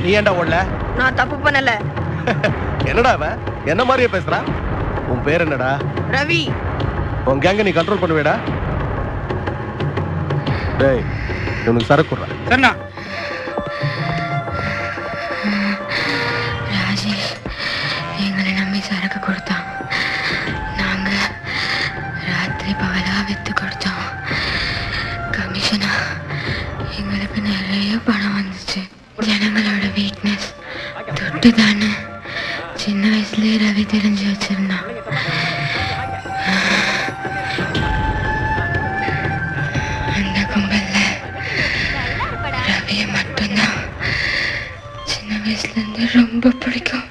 நீ ஏன்டா ஓடல நான் தப்பு பண்ணல என்னடா அவன் என்ன மாதிரியே பேசுறான் உன் பேர் என்னடா ரவி உன் கேங்க நீ கண்ட்ரோல் பண்ணுவேடா டேய் இவனுக்கு சரக்கு விட்றா சரிண்ணா ராஜேஷ் எங்களை நம்பி சரக்கு கொடுத்தான் நாங்க ராத்திரி பகலா வித்து கொடுத்தோம் கமிஷனா எங்களுக்கு நிறைய பணம் வந்துச்சு ஜனங்களோட வீக்னஸ் தொட்டு தானே சின்ன வயசுலயே ரவி தெரிஞ்சு வச்சிருந்தான் அந்த கும்பல்ல ரவியை மட்டும்தான் சின்ன வயசுல இருந்து ரொம்ப பிடிக்கும்